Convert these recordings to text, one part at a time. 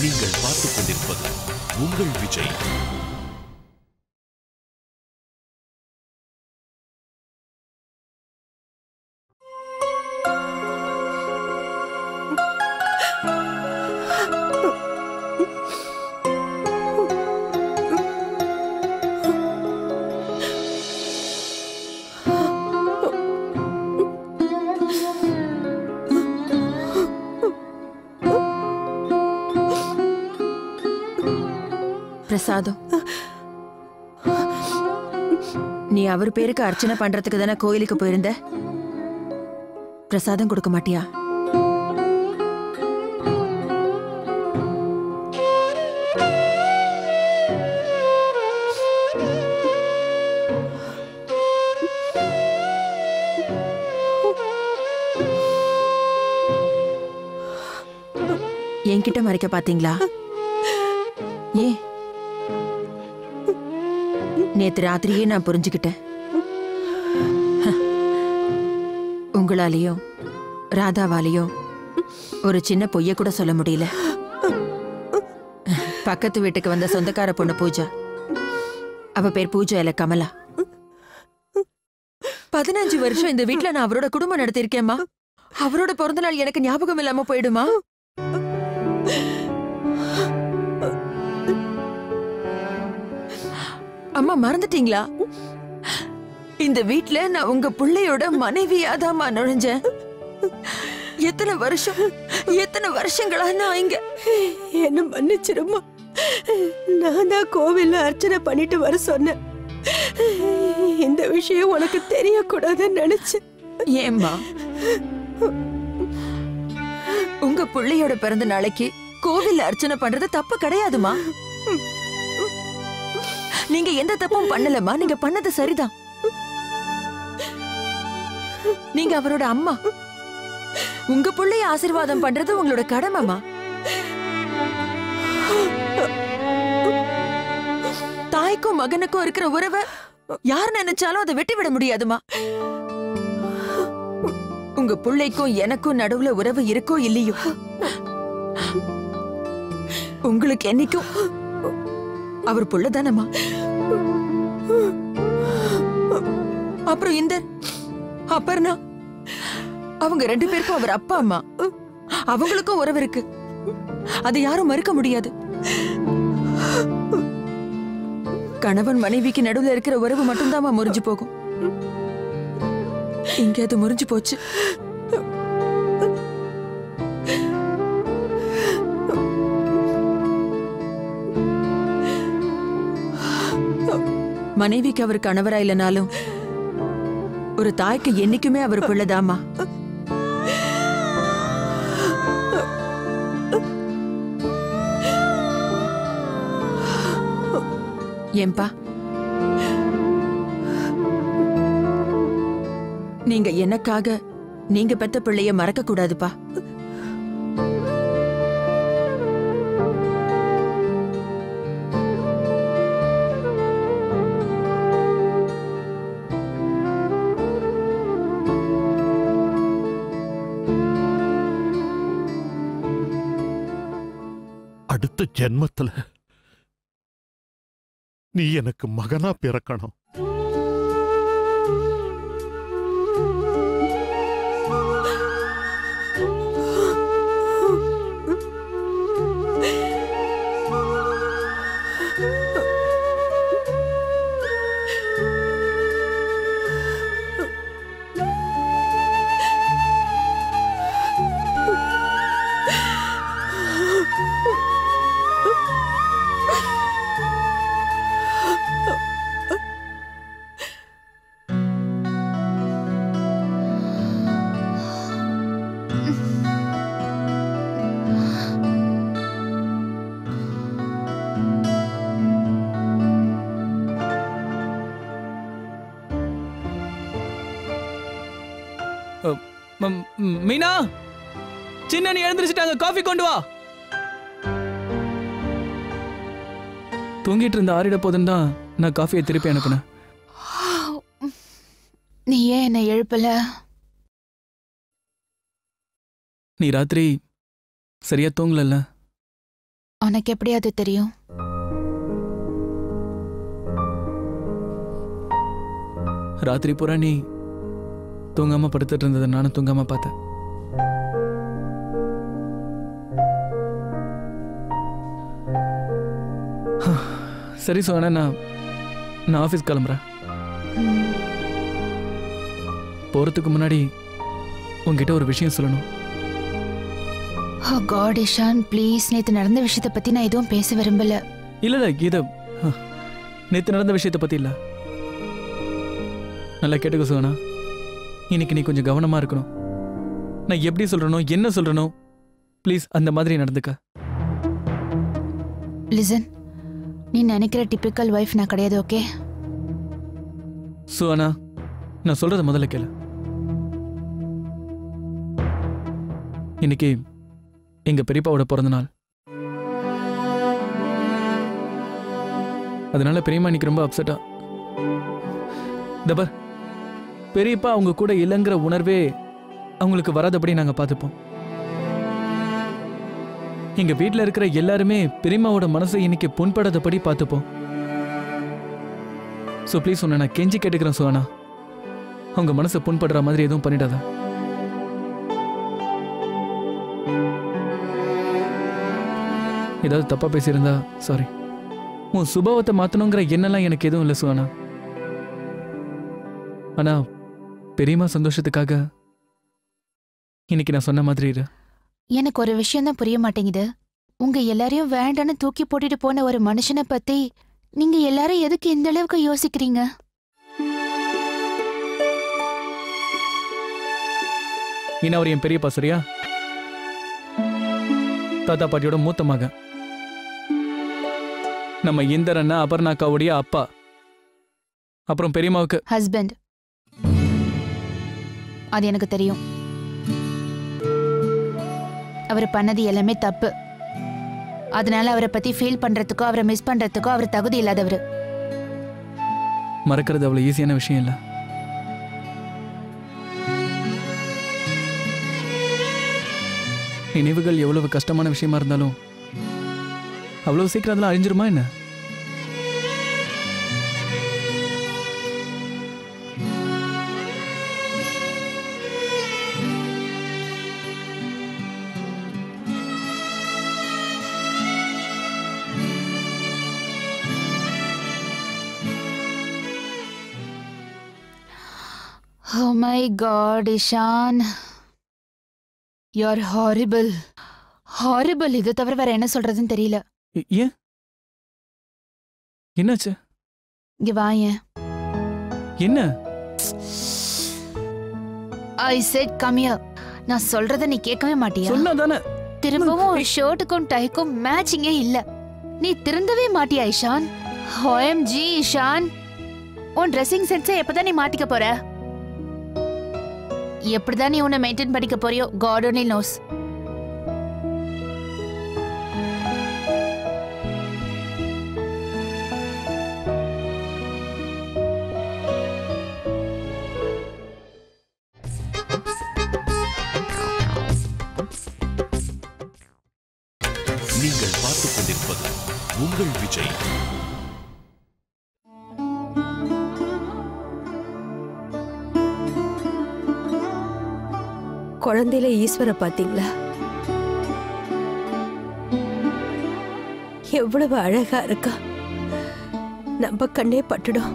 நீங்கள் பார்த்துக் கொண்டிருப்பது உங்கள் விஜய் பிரசாதம் நீ அவர் பேருக்கு அர்ச்சனை பண்றதுக்கு தானே கோயிலுக்கு போயிருந்த பிரசாதம் கொடுக்க மாட்டியா என்கிட்ட மறைக்க பாத்தீங்களா ஏன் நேத்து ராத்திரியே நான் புரிஞ்சுக்கிட்டேன் ஹ. உங்களாலேயும் ராதாவாலேயும் ஒரு சின்ன பொய்ய கூட சொல்ல முடியல பக்கத்து வீட்டுக்கு வந்த சொந்தக்கார பொண்ணு பூஜா அவ பேர் பூஜா இல்ல கமலா பதினஞ்சு வருஷம் இந்த வீட்ல நான் அவரோட குடும்பம் நடத்தியிருக்கேம்மா அவரோட பிறந்த நாள் எனக்கு ஞாபகம் இல்லாம போயிடுமா அம்மா மறந்துட்டீங்களா இந்த வீட்ல நான் உங்க பிள்ளையோட மனைவியாதாம்மா நுழைஞ்சேன் எத்தனை வருஷம் எத்தனை வருஷங்களா நான் இங்க என்ன மன்னிச்சிருமா நான் தான் கோவில்ல அர்ச்சனை பண்ணிட்டு வர சொன்னேன் இந்த விஷயம் உனக்கு தெரியக்கூடாதுன்னு நினைச்சேன் ஏம்மா உங்க பிள்ளையோட பிறந்த நாளைக்கு கோவில்ல அர்ச்சனை பண்றது தப்பு கிடையாதுமா நீங்க எந்த தப்பும் பண்ணலமா நீங்க பண்ணது சரிதான் நீங்க அவரோட அம்மா உங்க பிள்ளைய ஆசீர்வாதம் பண்றது உங்களோட கடமைமா தாய்க்கும் மகனுக்கும் இருக்கிற உறவை யார் நினைச்சாலும் அதை வெட்டி விட முடியாதுமா உங்க பிள்ளைக்கும் எனக்கும் நடுவுல உறவு இருக்கோ இல்லையோ உங்களுக்கு என்னைக்கும் அவர் புள்ள தானம்மா அப்புறம் இந்த அப்பர்ணா அவங்க ரெண்டு பேருக்கும் அவர் அப்பா அம்மா அவங்களுக்கும் உறவு இருக்கு அதை யாரும் மறுக்க முடியாது கணவன் மனைவிக்கு நடுவுல இருக்கிற உறவு மட்டும்தாம்மா முறிஞ்சு போகும் இங்க அது முறிஞ்சு போச்சு மனைவிக்கு அவர் கணவரா இல்லைனாலும் ஒரு தாய்க்கு என்னைக்குமே அவர் பிள்ளைதாம்மா ஏன்பா நீங்க எனக்காக நீங்க பெத்த பிள்ளைய மறக்க கூடாதுப்பா அடுத்த ஜென்மத்துல நீ எனக்கு மகனா பிறக்கணும் மம், ம், மீனா சின்ன நீ எழுந்திரிச்சிட்டாங்க காஃபி கொண்டு வா தூங்கிட்டு இருந்த ஆறிட போதுன்னு தான் நான் காஃபியை திருப்பி அனுப்புனேன் நீ ஏன் என்னை எழுப்பல நீ ராத்திரி சரியா தூங்கலல்ல உனக்கு எப்படி அது தெரியும் ராத்திரி பூரா நீ தூங்காம படுத்துட்டு இருந்ததை நானும் தூங்காம பார்த்தேன் சரி சோனா நான் நான் ஆஃபீஸ் கிளம்புறேன் ம், போறதுக்கு முன்னாடி உன்கிட்ட ஒரு விஷயம் சொல்லணும் oh God, இஷான் ப்ளீஸ் நேத்து நடந்த விஷயத்தை பத்தி நான் எதுவும் பேச விரும்பல இல்ல இல்ல இது நேற்று நடந்த விஷயத்தை பத்தி இல்ல நல்லா கேட்டுக்க சோனா இன்னைக்கு நீ கொஞ்சம் கவனமா இருக்கணும் நான் எப்படி சொல்றனோ என்ன சொல்றனோ ப்ளீஸ் அந்த மாதிரி நடந்துக்க லிசன் நீ நினைக்கிற டிபிக்கல் ஒய்ஃப் நான் கிடையாது ஓகே சுவனா நான் சொல்றத முதல்ல கேளு இன்னைக்கு எங்க பெரியப்பாவோட பிறந்த நாள் அதனால பெரியம்மா இன்னைக்கு ரொம்ப அப்செட்டா தபர் பெரியப்பா அவங்க கூட இல்லைங்கிற உணர்வே அவங்களுக்கு வராதபடி நாங்க பார்த்துப்போம் எங்க வீட்ல இருக்கிற எல்லாருமே பெரியம்மாவோட மனசை இன்னைக்கு புண்படாதபடி பார்த்துப்போம் ஸோ ப்ளீஸ் உன்னை நான் கெஞ்சி கேட்டுக்கிறேன் சுவானா அவங்க மனசை புண்படுற மாதிரி எதுவும் பண்ணிடாத ஏதாவது தப்பா பேசியிருந்தா சாரி உன் சுபாவத்தை மாத்தணுங்கிற எண்ணெல்லாம் எனக்கு எதுவும் இல்லை சுவானா ஆனா பெரியம்மா சந்தோஷத்துக்காக இன்னைக்கு நான் சொன்ன மாதிரி இரு எனக்கு ஒரு விஷயம் தான் புரிய மாட்டேங்குது உங்க எல்லாரையும் வேண்டான்னு தூக்கி போட்டுட்டு போன ஒரு மனுஷனை பத்தி நீங்க எல்லாரும் எதுக்கு இந்த அளவுக்கு யோசிக்கிறீங்க இனி அவர் என் பெரியப்பா சரியா தாத்தா பாட்டியோட மூத்த மகன் நம்ம இந்தர் அண்ணா அபர்ணாக்காவுடைய அப்பா அப்புறம் பெரியம்மாவுக்கு ஹஸ்பண்ட் அது எனக்கு தெரியும் அவர் பண்ணது எல்லாமே தப்பு அதனால அவரை பத்தி ஃபீல் பண்றதுக்கோ அவரை மிஸ் பண்றதுக்கோ அவர் தகுதி இல்லாதவர் மறக்கிறது அவ்வளவு ஈஸியான விஷயம் இல்லை நினைவுகள் எவ்வளவு கஷ்டமான விஷயமா இருந்தாலும் அவ்வளவு சீக்கிரம் அதெல்லாம் அழிஞ்சிருமா என்ன oh my god Ishan you're horrible horrible இது தவிர வேற என்ன சொல்றதுன்னு தெரியல ஏ- ஏன் என்னாச்சு இங்க வாயேன் என்ன ஐ செட் கம்மியா நான் சொல்றத நீ கேட்கவே மாட்டியா சொன்னா தானே திரும்பவும் ஒரு ஷர்ட்டுக்கும் டைக்கும் மேட்சிங்கே இல்ல நீ திருந்தவே மாட்டியா இஷான் OMG இஷான் உன் ட்ரெஸ்ஸிங் சென்ஸை எப்பதான் நீ மாத்திக்க போற எப்படிதான் நீ உன்னை மெயின்டைன் பண்ணிக்க போறியோ காட் only knows நீங்கள் பார்த்துக் கொண்டிருப்பது உங்கள் விஜய் குழந்தையில ஈஸ்வர பாத்தீங்களா எவ்வளவு அழகா இருக்கா நம்ம கண்ணே பட்டுடும்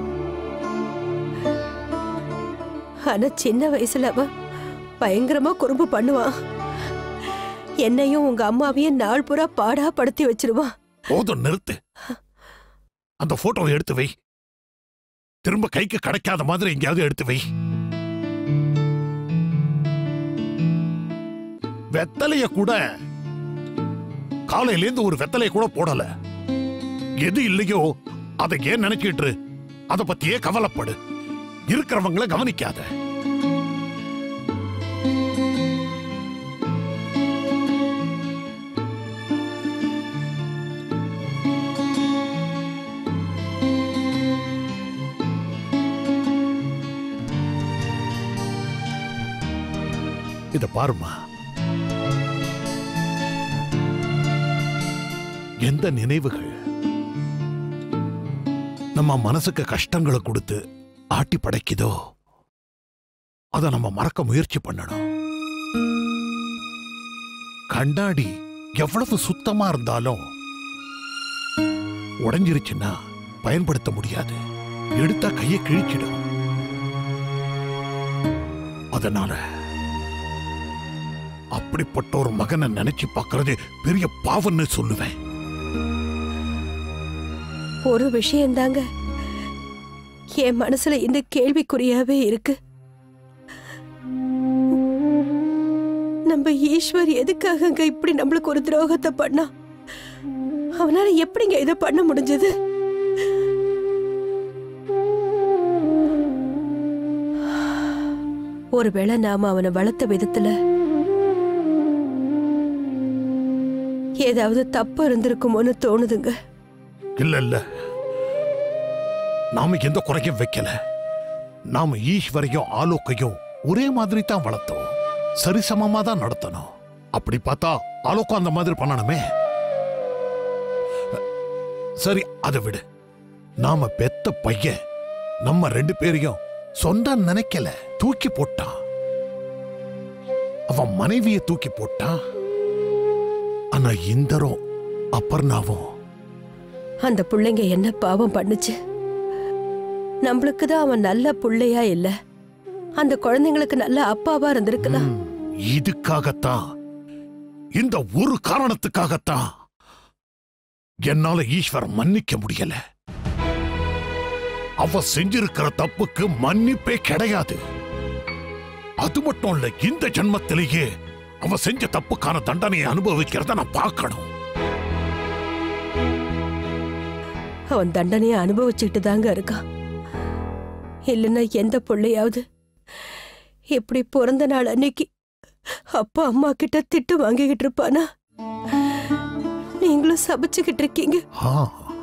ஆனா சின்ன வயசுல அவ பயங்கரமா குறும்பு பண்ணுவான் என்னையும் உங்க அம்மாவையும் நாள் பூரா பாடா படுத்தி வச்சிருவான் போதும் நிறுத்து அந்த போட்டோவை எடுத்து வை திரும்ப கைக்கு கிடைக்காத மாதிரி எங்கேயாவது எடுத்து வை வெத்தலைய கூட காலையில இருந்து ஒரு வெத்தலைய கூட போடல எது இல்லையோ அதை ஏன் நினைச்சிட்டு இரு. அத பத்தியே கவலைப்படு இருக்கிறவங்கள கவனிக்காத இத பாருமா எந்த நினைவுகள் நம்ம மனசுக்கு கஷ்டங்களை கொடுத்து ஆட்டி படைக்குதோ அதை நம்ம மறக்க முயற்சி பண்ணணும் கண்ணாடி எவ்வளவு சுத்தமா இருந்தாலும் உடைஞ்சிருச்சுன்னா பயன்படுத்த முடியாது எடுத்தா கையை கிழிச்சிடும் அதனால அப்படிப்பட்ட ஒரு மகனை நினைச்சு பார்க்கறது பெரிய பாவம்னு சொல்லுவேன் ஒரு விஷயம்தாங்க என் மனசுல இந்த கேள்விக்குறியாவே இருக்கு நம்ம ஈஸ்வர் எதுக்காகங்க இப்படி நம்மளுக்கு ஒரு துரோகத்தை பண்ணா அவனால எப்படிங்க இதை பண்ண முடிஞ்சது ஒருவேளை நாம அவனை வளர்த்த விதத்துல ஏதாவது தப்பு இருந்திருக்குமோன்னு தோணுதுங்க இல்ல இல்ல நாம எந்த குறையும் வைக்கல நாம ஈஸ்வரையும் ஆலோக்கையும் ஒரே மாதிரி தான் வளர்த்தோம் சரிசமமா தான் நடத்தணும் அப்படி பார்த்தா ஆலோக்கம் அந்த மாதிரி பண்ணணுமே சரி அதை விடு நாம பெத்த பையன் நம்ம ரெண்டு பேரையும் சொந்தம் நினைக்கல தூக்கி போட்டான் அவன் மனைவிய தூக்கி போட்டான் ஆனா இந்தரும் அபர்ணாவும் அந்த புள்ளைங்க என்ன பாவம் பண்ணுச்சு நம்மளுக்கு தான் அவன் நல்ல புள்ளையா இல்ல அந்த குழந்தைங்களுக்கு நல்ல அப்பாவா இருந்திருக்கலாம் ம், இதுக்காகத்தான் இந்த ஒரு காரணத்துக்காகத்தான் என்னால ஈஸ்வர் மன்னிக்க முடியல அவ செஞ்சிருக்கிற தப்புக்கு மன்னிப்பே கிடையாது அது மட்டும் இல்ல இந்த ஜென்மத்திலேயே அவ செஞ்ச தப்புக்கான தண்டனையை அனுபவிக்கிறத நான் பார்க்கணும் அவன் தண்டனையை அனுபவிச்சுக்கிட்டு தாங்க இருக்கான் இல்லைன்னா எந்த பிள்ளையாவது இப்படி பிறந்த நாள் அன்னைக்கு அப்பா அம்மா கிட்ட திட்டு வாங்கிக்கிட்டு இருப்பானா நீங்களும் சபிச்சுக்கிட்டு இருக்கீங்க ஆ.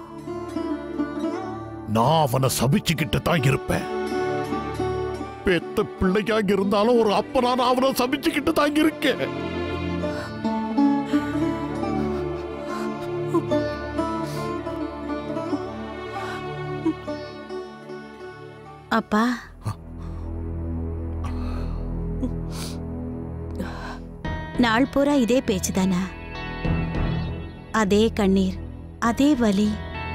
நான் அவனை சபிச்சுக்கிட்டு தான் இருப்பேன் பெத்த பிள்ளையாக இருந்தாலும் ஒரு அப்பனா நான் அவனை சபிச்சுக்கிட்டு தான் இருக்கேன் அப்பா நாள் பூரா இதே பேச்சு தானா அதே கண்ணீர் அதே வலி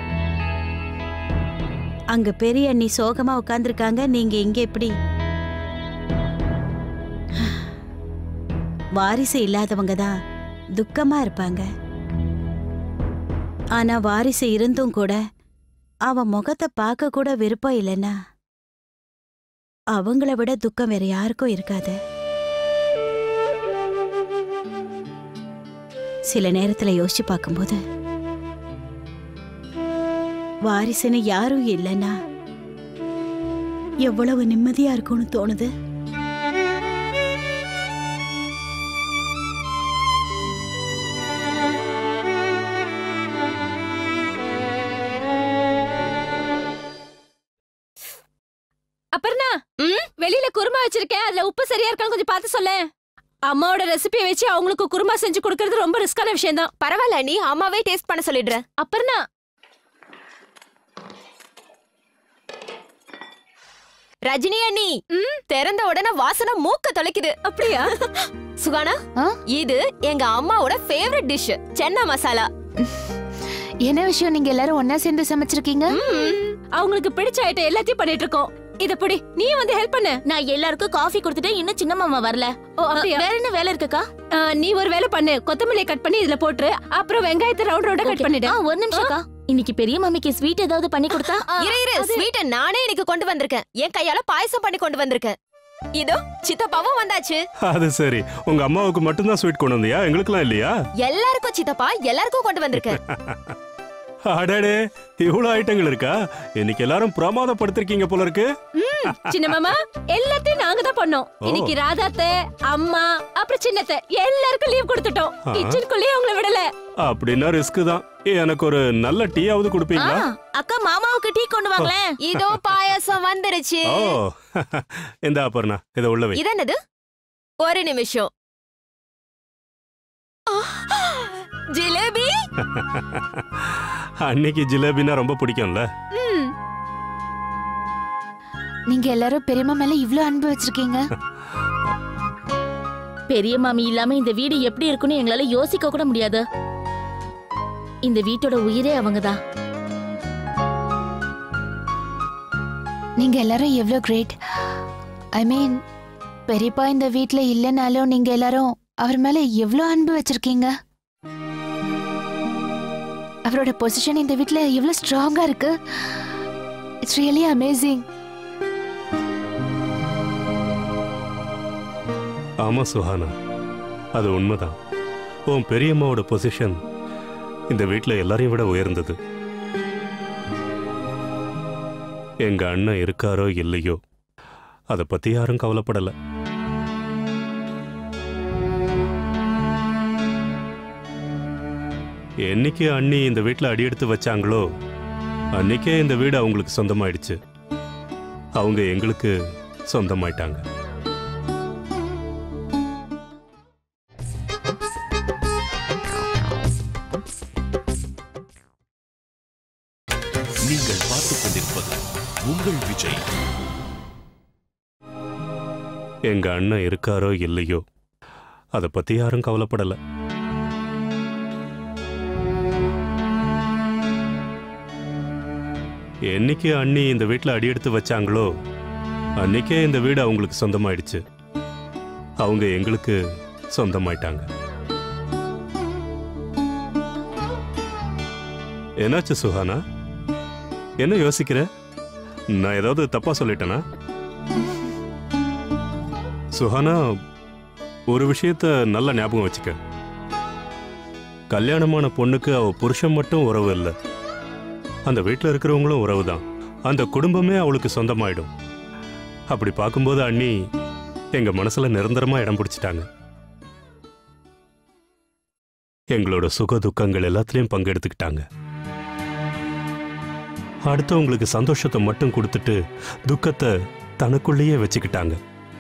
அங்க பெரிய அண்ணி சோகமா உட்கார்ந்திருக்காங்க நீங்க இங்க எப்படி வாரிசு இல்லாதவங்க தான் துக்கமா இருப்பாங்க ஆனா வாரிசு இருந்தும் கூட அவ முகத்தை பார்க்க கூட விருப்பம் இல்லைன்னா அவங்கள விட துக்கம் வேற யாருக்கும் இருக்காது சில நேரத்துல யோசிச்சு பார்க்கும்போது வாரிசுன்னு யாரும் இல்லைன்னா எவ்வளவு நிம்மதியா இருக்கும்னு தோணுது அப்பர்ணா வெளியில குருமா வச்சிருக்கேன் அதுல உப்பு சரியா இருக்கான்னு கொஞ்சம் பார்த்து சொல்ல அம்மாவோட ரெசிபியை வச்சு அவங்களுக்கு குருமா செஞ்சு கொடுக்கறது ரொம்ப ரிஸ்கான விஷயம் தான் பரவாயில்ல நீ அம்மாவே டேஸ்ட் பண்ண சொல்லிடுறேன் அப்பர்ணா ரஜினி அண்ணி திறந்த உடனே வாசனை மூக்க தொலைக்குது அப்படியா சுகானா ஆ? இது எங்க அம்மாவோட ஃபேவரட் டிஷ் சென்னா மசாலா என்ன விஷயம் நீங்க எல்லாரும் ஒன்னா சேர்ந்து சமைச்சிருக்கீங்க அவங்களுக்கு பிடிச்ச ஐட்டம் எல்லாத்தையும் பண்ணிட்டு இருக்கோம் இத புடி நீ வந்து ஹெல்ப் பண்ணு நான் எல்லாருக்கும் காஃபி கொடுத்துட்டு இன்னும் சின்ன மாமா வரல ஓ அப்படியா வேற என்ன வேலை இருக்குக்கா ஆ, நீ ஒரு வேலை பண்ணு கொத்தமல்லியை கட் பண்ணி இதுல போட்டுரு அப்புறம் வெங்காயத்தை ரவுண்ட் ரவுண்டா கட் பண்ணிடு ஆ, ஒரு நிமிஷம்க்கா இன்னைக்கு பெரிய மாமிக்கு ஸ்வீட் ஏதாவது பண்ணி கொடுத்தா இரு இரு ஸ்வீட்ட நானே இன்னைக்கு கொண்டு வந்திருக்கேன் என் கையால பாயசம் பண்ணி கொண்டு வந்திருக்கேன் இதோ சித்தப்பாவும் வந்தாச்சு அது சரி உங்க அம்மாவுக்கு மட்டும்தான் ஸ்வீட் கொண்டு வந்தியா எங்களுக்கெல்லாம் இல்லையா எல்லாருக்கும் சித்தப்பா எல்லாருக்கும் கொண்டு வந்திருக்கேன் அடடே இவ்வளவு ஐட்டங்கள் இருக்கா இன்னைக்கு எல்லாரும் பிரமாதப்படுத்திருக்கீங்க போல இருக்கு சின்ன மாமா எல்லாத்தையும் நாங்க தான் பண்ணோம் ஓ. இன்னைக்கு ராதாத்த அம்மா அப்புறம் சின்னத்த எல்லாருக்கும் லீவ் கொடுத்துட்டோம் ஆ. கிச்சனுக்குள்ளேயே அவங்கள விடல அப்படின்னா ரிஸ்க் தான் எனக்கு ஒரு நல்ல டீயாவது கொடுப்பீங்களா அக்கா மாமாவுக்கு டீ கொண்டு வாங்களேன் இதோ பாயாசம் வந்துருச்சு ஓ இந்த அப்பர்ணா இதை உள்ளவை இதென்னது ஒரு நிமிஷம் ஆ, ஜிலேபி அன்னைக்கு ஜிலேபினா ரொம்ப பிடிக்கும்ல ம். நீங்க எல்லாரும் பெரியம்மா மேல இவ்ளோ அன்பு வச்சிருக்கீங்க பெரிய மாமி இல்லாம இந்த வீடு எப்படி இருக்குன்னு எங்களால யோசிக்க கூட முடியாது இந்த வீட்டோட உயிரே அவங்கதான் நீங்க எல்லாரும் எவ்ளோ கிரேட் ஐ மீன் பெரியப்பா இந்த வீட்ல இல்லைனாலும் நீங்க எல்லாரும் அவர் மேல எவ்ளோ அன்பு வச்சிருக்கீங்க அவரோட பொசிஷன் இந்த வீட்ல எவ்ளோ ஸ்ட்ராங்கா இருக்கு இட்ஸ் ரியலி அமேசிங் ஆமா சுஹானா அது உண்மைதான் உன் பெரியம்மாவோட பொசிஷன் இந்த வீட்டில் எல்லாரையும் விட உயர்ந்தது எங்க அண்ணன் இருக்காரோ இல்லையோ அதை பத்தி யாரும் கவலைப்படல என்னைக்கு அண்ணி இந்த வீட்டில் அடியெடுத்து வச்சாங்களோ அன்னைக்கே இந்த வீடு அவங்களுக்கு சொந்தமாயிடுச்சு அவங்க எங்களுக்கு சொந்தமாயிட்டாங்க நீங்கள் பார்த்துக் கொண்டிருப்பது உங்கள் விஜய் எங்க அண்ணன் இருக்காரோ இல்லையோ அதை பத்தி யாரும் கவலைப்படல என்னைக்கு அண்ணி இந்த வீட்டில் அடியெடுத்து வச்சாங்களோ அன்னைக்கே இந்த வீடு அவங்களுக்கு சொந்தமாயிடுச்சு அவங்க எங்களுக்கு சொந்தமாயிட்டாங்க என்னாச்சு சுஹானா என்ன யோசிக்கிற நான் ஏதாவது தப்பா சொல்லிட்டேனா சுஹானா ஒரு விஷயத்த நல்ல ஞாபகம் வச்சுக்க கல்யாணமான பொண்ணுக்கு அவ புருஷன் மட்டும் உறவு இல்லை அந்த வீட்டில் இருக்கிறவங்களும் உறவு தான் அந்த குடும்பமே அவளுக்கு சொந்தமாயிடும் அப்படி பார்க்கும்போது அண்ணி எங்க மனசுல நிரந்தரமா இடம் பிடிச்சிட்டாங்க எங்களோட சுக துக்கங்கள் எல்லாத்துலயும் பங்கெடுத்துக்கிட்டாங்க அடுத்தவங்களுக்கு சந்தோஷத்தை மட்டும் கொடுத்துட்டு துக்கத்தை தனக்குள்ளேயே வச்சுக்கிட்டாங்க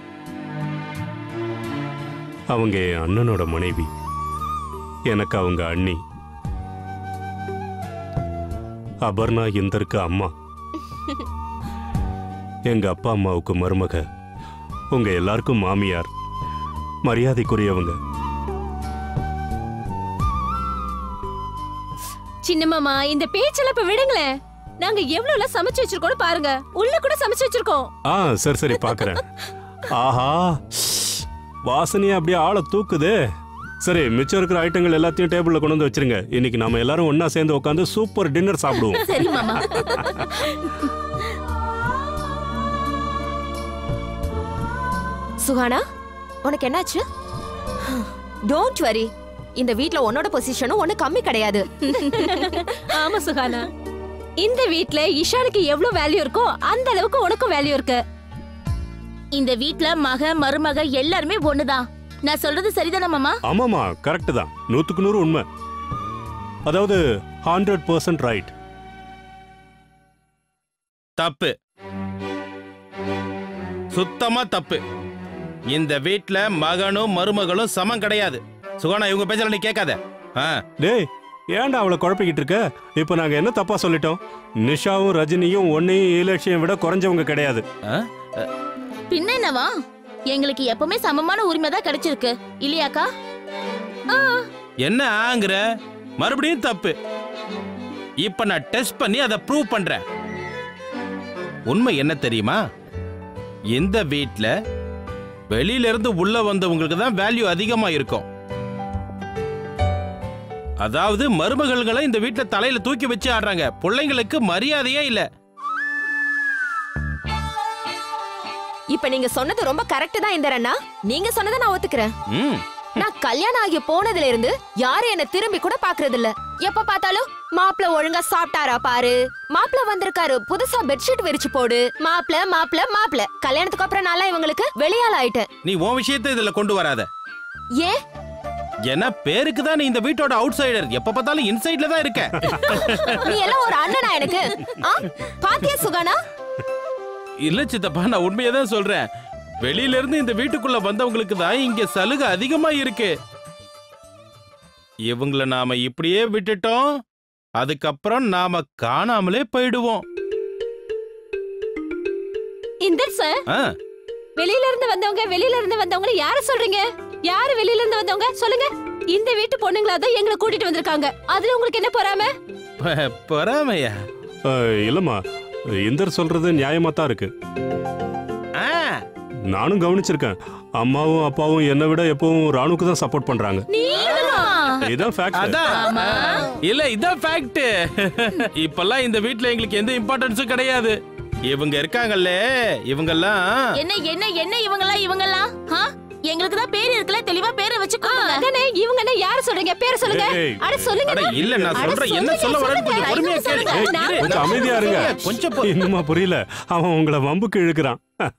அவங்க என் அண்ணனோட மனைவி எனக்கு அவங்க அண்ணி அபர்ணா இந்தருக்கு அம்மா எங்க அப்பா அம்மாவுக்கு மருமக உங்க எல்லாருக்கும் மாமியார் மரியாதைக்குரியவங்க சின்ன மாமா இந்த பேச்செல்லாம் இப்ப விடுங்களேன் நாங்க எவ்வளவு சமைச்சு வச்சிருக்கோம் பாருங்க உள்ள கூட சமைச்சு வச்சிருக்கோம் ஆ சரி சரி பார்க்கறேன் ஆஹா வாசனையா அப்படியே ஆளை தூக்குதே சரி மிச்சம் இருக்கிற ஐட்டங்கள் எல்லாத்தையும் டேபிள்ல கொண்டு வந்து வச்சிருங்க இன்னைக்கு நாம எல்லாரும் ஒண்ணா சேர்ந்து உட்காந்து சூப்பர் டின்னர் சாப்பிடுவோம் சரி மாமா சுகானா உனக்கு என்னாச்சு டோன்ட் வரி இந்த வீட்ல உன்னோட பொசிஷனும் ஒண்ணு கம்மி கிடையாது ஆமா சுகானா இந்த வீட்ல இஷானுக்கு எவ்வளவு வேல்யூ இருக்கோ அந்த அளவுக்கு உனக்கும் வேல்யூ இருக்கு இந்த வீட்ல மக மருமக எல்லாருமே ஒண்ணுதான் நான் சொல்றது சரிதானே மாமா ஆமாமா கரெக்ட் தான் நூத்துக்கு நூறு உண்மை அதாவது ஹண்ட்ரட் பர்சன்ட் ரைட் தப்பு சுத்தமா தப்பு இந்த வீட்ல மகனும் மருமகளும் சமம் கிடையாது சுகானா இவங்க பேச்சல நீ கேட்காத ஆ டேய் ஏன்டா அவளை குழப்பிக்கிட்டு இருக்க இப்போ நாங்க என்ன தப்பா சொல்லிட்டோம் நிஷாவும் ரஜினியும் ஒன்னையும் இலட்சியம் விட குறைஞ்சவங்க கிடையாது பின்ன என்னவா எங்களுக்கு எப்பவுமே சமமான உரிமை தான் கிடைச்சிருக்கு இல்லையாக்கா என்ன ஆங்குற மறுபடியும் தப்பு இப்ப நான் டெஸ்ட் பண்ணி அதை ப்ரூவ் பண்றேன் உண்மை என்ன தெரியுமா இந்த வீட்ல வெளியில இருந்து உள்ள வந்தவங்களுக்கு தான் வேல்யூ அதிகமா இருக்கும் அதாவது மருமகள்களை இந்த வீட்ல தலையில தூக்கி வச்சு ஆடுறாங்க பிள்ளைங்களுக்கு மரியாதையே இல்ல இப்ப நீங்க சொன்னது ரொம்ப கரெக்ட் தான் இந்தரண்ணா நீங்க சொன்னதை நான் ஒத்துக்கிறேன் ம் நான் கல்யாணம் ஆகி போனதுல இருந்து யாரும் என்ன திரும்பி கூட பாக்குறது இல்ல எப்ப பார்த்தாலும் மாப்பிள ஒழுங்கா சாப்பிட்டாரா பாரு மாப்பிள வந்திருக்காரு புதுசா பெட்ஷீட் விரிச்சு போடு மாப்பிள மாப்பிள மாப்பிள கல்யாணத்துக்கு அப்புறம் நல்லா இவங்களுக்கு வெளியாள் ஆயிட்டேன் நீ உன் விஷயத்தை இதுல கொண்டு வராத ஏன் ஏன்னா பேருக்கு தான் நீ இந்த வீட்டோட அவுட் சைடர் எப்ப பார்த்தாலும் இன்சைட்ல தான் இருக்க நீ எல்லாம் ஒரு அண்ணனா எனக்கு ஆ? பாத்தியா சுகானா இல்ல சித்தப்பா நான் உண்மையை தான் சொல்றேன் வெளியில இருந்து இந்த வீட்டுக்குள்ள வந்தவங்களுக்கு தான் இங்க சலுகை அதிகமா இருக்கு இவங்கள நாம இப்படியே விட்டுட்டோம் அதுக்கப்புறம் நாம காணாமலே போயிடுவோம் இந்தர் சார் ஆ, வெளியில இருந்து வந்தவங்க வெளியில இருந்து வந்தவங்க யார சொல்றீங்க யாரு வெளியில இருந்து வந்தவங்க சொல்லுங்க இந்த வீட்டு பொண்ணுங்களா தான் எங்களை கூட்டிட்டு வந்திருக்காங்க அதுல உங்களுக்கு என்ன பொறாம ப- பொறாமையா அஹ், இல்லம்மா இந்தர் சொல்றது நியாயமா தான் இருக்கு ஆ, நானும் கவனிச்சிருக்கேன் அம்மாவும் அப்பாவும் என்னை விட எப்பவும் ராணுக்கு தான் சப்போர்ட் பண்றாங்க இதான் ஃபேக்ட் அதான் இல்ல இதான் ஃபேக்ட் இப்பெல்லாம் இந்த வீட்ல எங்களுக்கு எந்த இம்பார்ட்டன்ஸும் கிடையாது இவங்க இருக்காங்கல்ல இவங்கெல்லாம் என்ன என்ன என்ன இவங்கலாம் இவங்கலாம் ஆ? எங்களுக்கு தான் பேர் இருக்குல்ல தெளிவா பேரை வச்சு கூப்பிடுங்க அதானே இவங்க என்ன யார சொல்றீங்க பேர் சொல்லுங்க ஏய். அட சொல்லுங்க அட இல்ல நான் சொல்றேன் என்ன சொல்ல வரேன்னு கொஞ்சம் பொறுமையா கேளு ஏய், இரு, கொஞ்சம் நான் அமைதியா இருங்க கொஞ்சம் பொறு- இன்னுமா புரியல அவன் உங்களை வம்புக்கு இழுக்கிறான்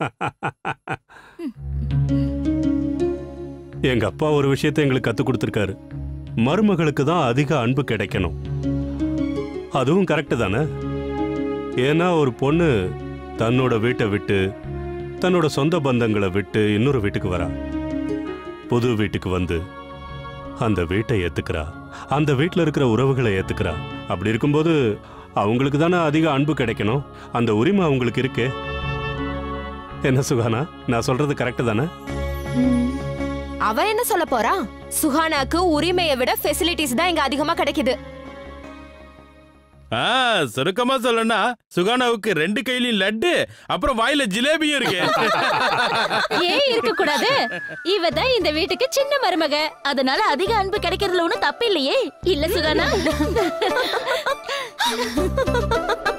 எங்க அப்பா ஒரு விஷயத்தை எங்களுக்கு கத்து கொடுத்துருக்காரு மருமகளுக்கு தான் அதிக அன்பு கிடைக்கணும் அதுவும் கரெக்டு தானே ஏன்னா ஒரு பொண்ணு தன்னோட வீட்டை விட்டு தன்னோட சொந்த பந்தங்களை விட்டு இன்னொரு வீட்டுக்கு வரா புது வீட்டுக்கு வந்து அந்த வீட்டை ஏத்துக்கிறா அந்த வீட்டில் இருக்கிற உறவுகளை ஏத்துக்கிறா அப்படி இருக்கும்போது அவங்களுக்கு தானே அதிக அன்பு கிடைக்கணும் அந்த உரிமை அவங்களுக்கு இருக்கு என்ன சுகானா நான் சொல்றது கரெக்டு தானே அவன் என்ன சொல்ல போறான் சுஹானாக்கு உரிமையை விட ஃபெசிலிட்டிஸ் தான் இங்க அதிகமா கிடைக்குது ஆ சுருக்கமா சொல்லணும்னா சுகானாவுக்கு ரெண்டு கையிலயும் லட்டு அப்புறம் வாயில ஜிலேபியும் இருக்கு ஏன் இருக்க கூடாது இவ தான் இந்த வீட்டுக்கு சின்ன மருமக அதனால அதிக அன்பு கிடைக்கிறதுல ஒண்ணும் தப்பு இல்லையே இல்ல சுகானா